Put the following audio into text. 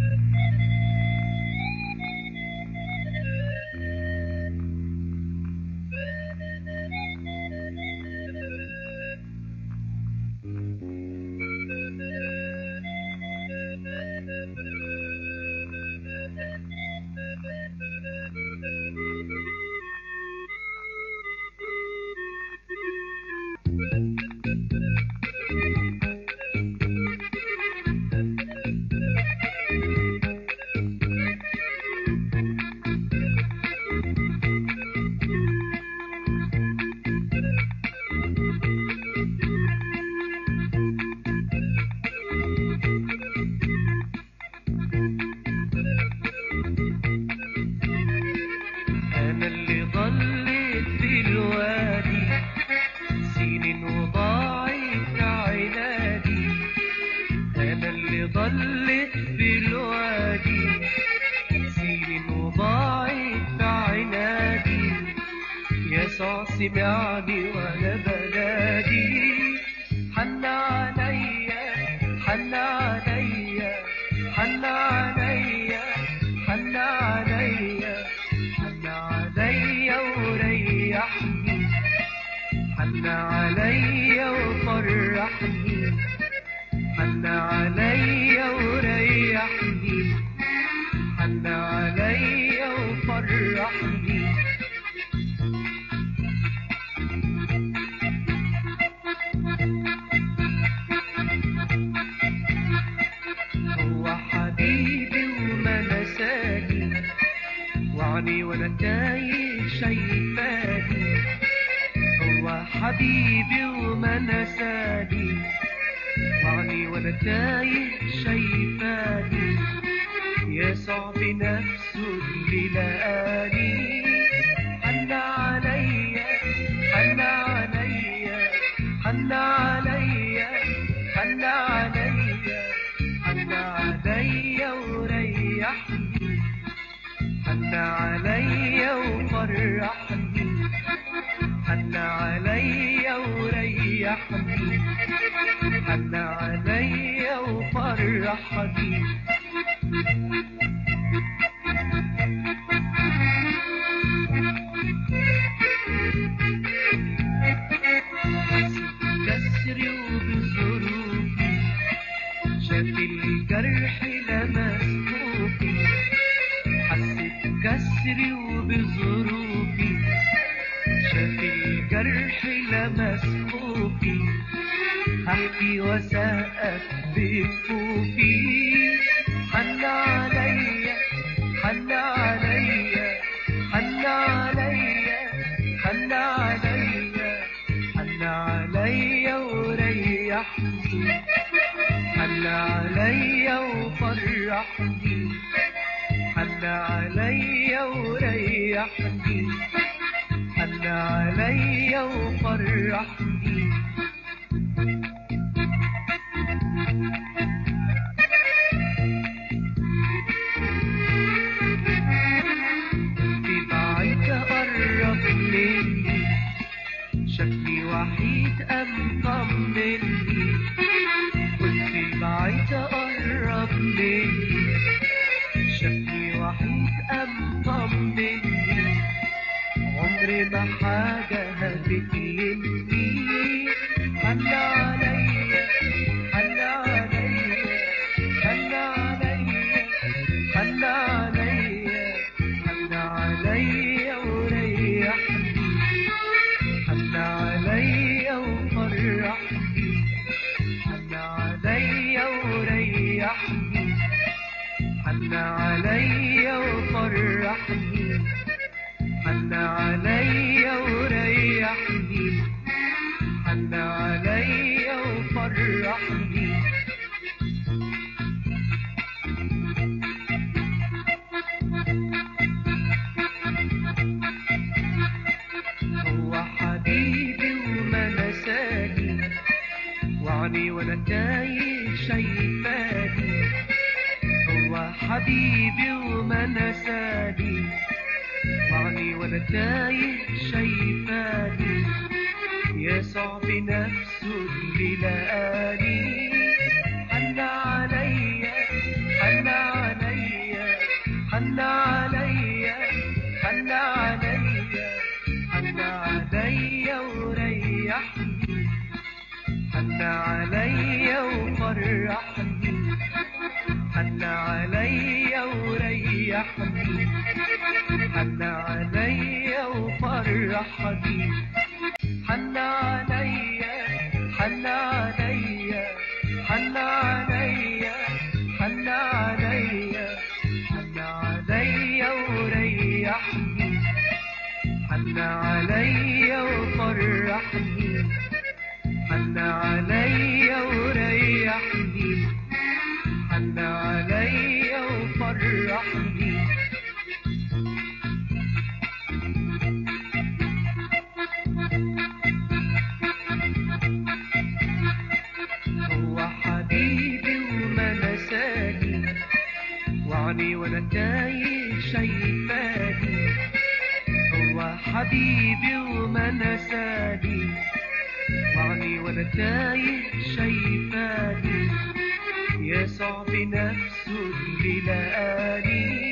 أنا اللي ضليت في الوادي سنين وضاعت عنادي أنا اللي ضليت في الوادي سنين وضاعت عنادي يسوع سمعني وأنا بنادي حن عليا حن عليا حن عليا حن عليا حن عليا وريحني حن عليا وفرحني حن عليا وريحني حن عليا وفرحني هو حبيبي وما نساني وعني وانا تايه شايفاني هو حبيبي وما نساني وعني وانا تايه شايفاني يسوع بنفسه اللي لقاني حن عليا حن عليا حن عليا حن عليا حن عليا وريحني حن عليا وفرحني حن عليا وريحني حن عليا وفرحني كسري وبظروفي شاف الجرح لمس خوفي حسيت كسري وبظروفي شاف الجرح لمس خوفي هحكي وسقف بكفوفي حن عليا حن عليا حن عليا حن عليا حن عليا وريحني حن عليا وفرحني حن عليا وريحني حن عليا وفرحني في بعيد قرب مني شكلي وحيد أم طمني قلت بعيد قرب مني شكلي وحيد أم طمني عمري ما حاجة هتكلمني حن عليا حن عليا حن عليا حن عليا حن عليا وريحني حن عليا وفرحني حن عليا وريحني حن عليا وفرحني حن عليا وريحني حن عليا وفرحني هو حبيبي وما نساني وعني وانا تايه شايفاني هو حبيبي وما نساني وعني وانا تايه شايفاني يسوع بنفسه اللي لقاني حن عليا حن عليا حن عليا وفرحني حن عليا حن عليا حن عليا حن عليا حن عليا وريحني حن عليا وفرحني حن عليا وريحني حن عليا وفرحني هو حبيبي وما نساني وعني وانا تايه شايفاني هو حبيبي وما نساني وعني وانا تايه شايفاني يسوع بنفسه اللي لقاني